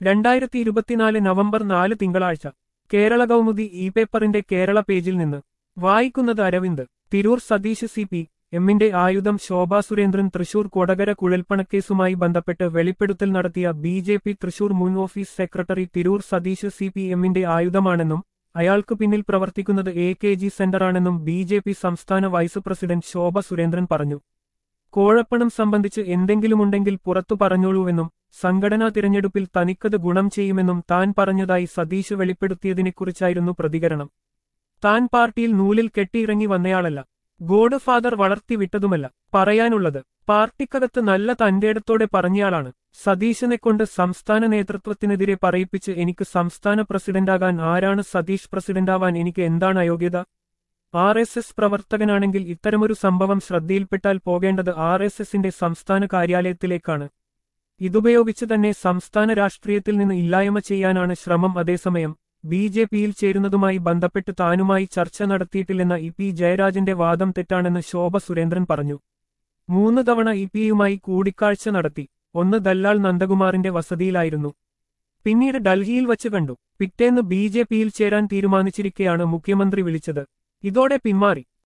രണ്ടായിരത്തി ഇരുപത്തിനാല് നവംബർ നാല് തിങ്കളാഴ്ച കേരള കൗമുദി ഇ പേപ്പറിന്റെ കേരള പേജിൽ നിന്ന് വായിക്കുന്നത് അരവിന്ദ് തിരൂർ സതീഷ് സി പി എമ്മിന്റെ ആയുധം ശോഭാ സുരേന്ദ്രൻ തൃശൂർ കൊടകര കുഴൽപ്പണക്കേസുമായി ബന്ധപ്പെട്ട് വെളിപ്പെടുത്തൽ നടത്തിയ ബി ജെ പി തൃശൂർ മുൻ office secretary Tirur Satheesh C P എമ്മിന്റെ ആയുധമാണെന്നും അയാൾക്ക് പിന്നിൽ പ്രവർത്തിക്കുന്നത് എ കെ ജി സെന്ററാണെന്നും ബി ജെ പി സംസ്ഥാന വൈസ് പ്രസിഡന്റ് ശോഭ സുരേന്ദ്രൻ പറഞ്ഞു കോഴപ്പണം സംബന്ധിച്ച് എന്തെങ്കിലുമുണ്ടെങ്കിൽ പുറത്തു പറഞ്ഞോളൂവെന്നും സംഘടനാ തിരഞ്ഞെടുപ്പിൽ തനിക്കത് ഗുണം ചെയ്യുമെന്നും താൻ പറഞ്ഞതായി സതീഷ് വെളിപ്പെടുത്തിയതിനെക്കുറിച്ചായിരുന്നു പ്രതികരണം താൻ പാർട്ടിയിൽ നൂലിൽ കെട്ടിയിറങ്ങി വന്നയാളല്ല ഗോഡ് ഫാദർ വളർത്തിവിട്ടതുമല്ല പറയാനുള്ളത് പാർട്ടിക്കകത്ത് നല്ല തന്റേടത്തോടെ പറഞ്ഞയാളാണ് സതീശനെക്കൊണ്ട് സംസ്ഥാന നേതൃത്വത്തിനെതിരെ പറയിപ്പിച്ച് എനിക്ക് സംസ്ഥാന പ്രസിഡന്റാകാൻ ആരാണ് സതീഷ് പ്രസിഡന്റാവാൻ എനിക്ക് എന്താണ് അയോഗ്യത ആർ എസ് എസ് പ്രവർത്തകനാണെങ്കിൽ ഇത്തരമൊരു സംഭവം ശ്രദ്ധയിൽപ്പെട്ടാൽ പോകേണ്ടത് ആർ എസ് എസിന്റെ സംസ്ഥാന കാര്യാലയത്തിലേക്കാണ് ഇതുപയോഗിച്ച് തന്നെ സംസ്ഥാന രാഷ്ട്രീയത്തിൽ നിന്ന് ഇല്ലായ്മ ചെയ്യാനാണ് ശ്രമം അതേസമയം ബി ജെ പിയിൽ ചേരുന്നതുമായി ബന്ധപ്പെട്ട് താനുമായി ചർച്ച നടത്തിയിട്ടില്ലെന്ന ഇ പി ജയരാജന്റെ വാദം തെറ്റാണെന്ന് ശോഭ സുരേന്ദ്രൻ പറഞ്ഞു മൂന്ന് തവണ ഇ പിയുമായി കൂടിക്കാഴ്ച നടത്തി ഒന്ന് ദല്ലാൾ നന്ദകുമാറിന്റെ വസതിയിലായിരുന്നു പിന്നീട് ഡൽഹിയിൽ വച്ച് കണ്ടു പിറ്റേന്ന് ബി ജെ പിയിൽ ചേരാൻ തീരുമാനിച്ചിരിക്കെയാണ് മുഖ്യമന്ത്രി വിളിച്ചത് ഇതോടെ പിന്മാറി